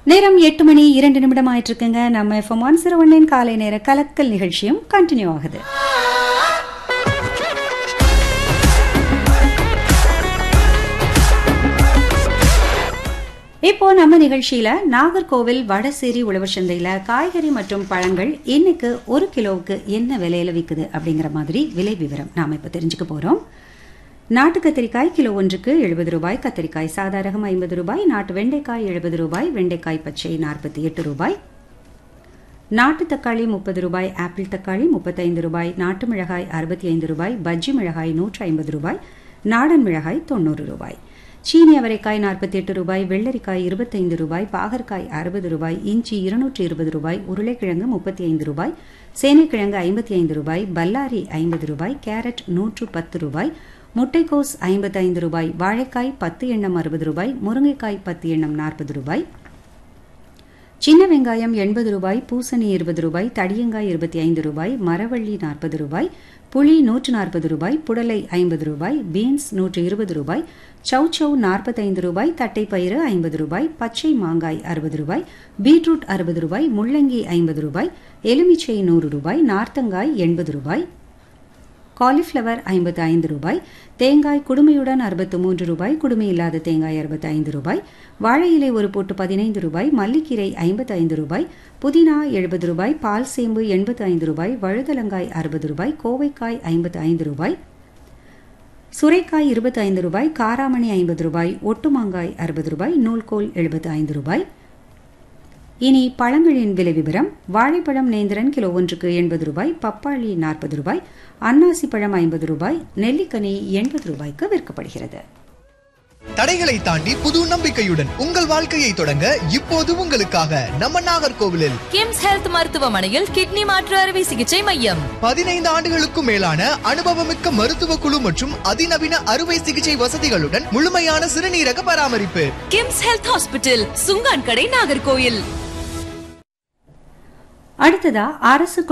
நேரம் எட்டு மணி இரண்டு நிமிடம் ஆயிட்டு இருக்குங்க நம்ம எஃப்எம் ஒன் ஜீரோ ஒன்னின் காலை நேர கலக்கல் நிகழ்ச்சியும் கண்டினியூ ஆகுது இப்போ நம்ம நிகழ்ச்சியில நாகர்கோவில் வடசேரி உழவர் சந்தையில காய்கறி மற்றும் பழங்கள் இன்னைக்கு ஒரு கிலோவுக்கு என்ன விலையில விக்குது அப்படிங்கிற மாதிரி விலை விவரம் நாம இப்ப தெரிஞ்சுக்க போறோம் நாட்டு கத்திரிக்காய் கிலோ ஒன்றுக்கு எழுபது ரூபாய் கத்திரிக்காய் சாதாரகம் ஐம்பது ரூபாய் நாட்டு வெண்டைக்காய் எழுபது ரூபாய் வெண்டைக்காய் பச்சை நாற்பத்தி எட்டு ரூபாய் நாட்டு தக்காளி முப்பது ரூபாய் ஆப்பிள் தக்காளி முப்பத்தைந்து ரூபாய் நாட்டு மிளகாய் அறுபத்தி ஐந்து ரூபாய் பஜ்ஜி மிளகாய் நூற்று ஐம்பது ரூபாய் நாடன் மிளகாய் தொண்ணூறு ரூபாய் சீனி அவரைக்காய் நாற்பத்தி எட்டு ரூபாய் வெள்ளரிக்காய் இருபத்தைந்து ரூபாய் பாகற்காய் அறுபது ரூபாய் இஞ்சி இருநூற்றி இருபது ரூபாய் உருளைக்கிழங்கு முப்பத்தி ஐந்து ரூபாய் சேனைக்கிழங்கு ஐம்பத்தி ஐந்து ரூபாய் பல்லாரி ஐம்பது ரூபாய் கேரட் நூற்று பத்து ரூபாய் முட்டைக்கோஸ் ஐம்பத்தைந்து ரூபாய் வாழைக்காய் பத்து எண்ணம் அறுபது ரூபாய் முருங்கைக்காய் பத்து எண்ணம் நாற்பது ரூபாய் சின்ன வெங்காயம் எண்பது ரூபாய் பூசணி இருபது ரூபாய் தடியங்காய் இருபத்தி ஐந்து ரூபாய் மரவள்ளி நாற்பது ரூபாய் புளி நூற்று நாற்பது ரூபாய் புடலை ஐம்பது ரூபாய் பீன்ஸ் நூற்று இருபது ரூபாய் சௌச்சௌ நாற்பத்தைந்து ரூபாய் தட்டைப்பயிறு ஐம்பது ரூபாய் பச்சை மாங்காய் அறுபது ரூபாய் பீட்ரூட் அறுபது ரூபாய் முள்ளங்கி ஐம்பது ரூபாய் எலுமிச்சை நூறு ரூபாய் நார்த்தங்காய் எண்பது ரூபாய் காலிஃப்ளவர் ஐம்பத்து ஐந்து ரூபாய் தேங்காய் குடுமையுடன் அறுபத்து மூன்று ரூபாய் குடுமை இல்லாத தேங்காய் அறுபத்தி ஐந்து ரூபாய் வாழை இலை ஒரு போட்டு பதினைந்து ரூபாய் மல்லிக்கீரை ஐம்பத்து ஐந்து ரூபாய் புதினா எழுபது ரூபாய் பால் சேம்பு எண்பத்து ஐந்து ரூபாய் வழுதலங்காய் அறுபது ரூபாய் கோவைக்காய் ஐம்பத்து ஐந்து ரூபாய் சுரைக்காய் இருபத்தி ஐந்து ரூபாய் காராமணி ஐம்பது ரூபாய் ஒட்டுமாங்காய் அறுபது ரூபாய் நூல்கோல் எழுபத்து ஐந்து ரூபாய் இனி பழங்களின் விலை விவரம் வாழைப்பழம் நேந்திரன் கிலோ ஒன்றுக்கு எண்பது ரூபாய் பப்பாளி நாற்பது ரூபாய் அன்னாசி பழம் ஐம்பது ரூபாய் நெல்லிக்கனி எண்பது ரூபாய்க்கு விற்கப்படுகிறது தடைகளை தாண்டி புது நம்பிக்கையுடன் உங்கள் வாழ்க்கையை தொடங்க இப்போது உங்களுக்காக நம்ம நாகர்கோவிலில் கிம்ஸ் ஹெல்த் மருத்துவமனையில் கிட்னி மாற்று அறுவை சிகிச்சை மையம் பதினைந்து ஆண்டுகளுக்கும் மேலான அனுபவமிக்க மருத்துவ குழு மற்றும் அதிநவீன அறுவை சிகிச்சை வசதிகளுடன் முழுமையான சிறுநீரக பராமரிப்பு கிம்ஸ் ஹெல்த் ஹாஸ்பிட்டல் சுங்கான் கடை நாகர்கோயில் அடுத்ததா அரசு